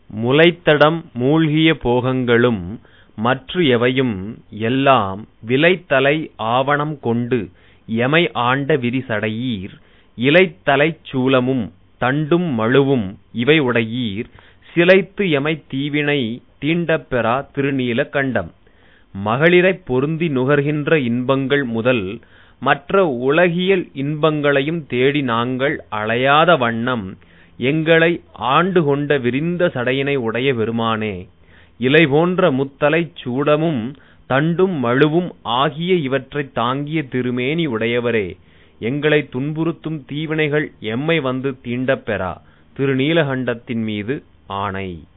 முலைத்தடம் மூழ்கிய போகங்களும் மற்று எவையும் எல்லாம் விலைத்தலை ஆவணம் கொண்டு எமை ஆண்ட விரிசடையீர் இலைத்தலைச் சூலமும் தண்டும் மழுவும் இவை உடையீர் சிலைத்து எமைத் தீவினை தீண்டப் பெறா திருநீல கண்டம் மகளிரைப் பொருந்தி நுகர்கின்ற இன்பங்கள் முதல் மற்ற உலகியல் இன்பங்களையும் தேடி நாங்கள் அலையாத வண்ணம் எங்களை ஆண்டு கொண்ட விரிந்த சடையினை உடைய பெருமானே இலை போன்ற முத்தலைச் சூலமும் தண்டும் மழுவும் ஆகிய இவற்றைத் தாங்கிய திருமேனி உடையவரே எங்களைத் துன்புறுத்தும் தீவினைகள் எம்மை வந்து தீண்டப் பெறா திருநீலகண்டத்தின் மீது ஆணை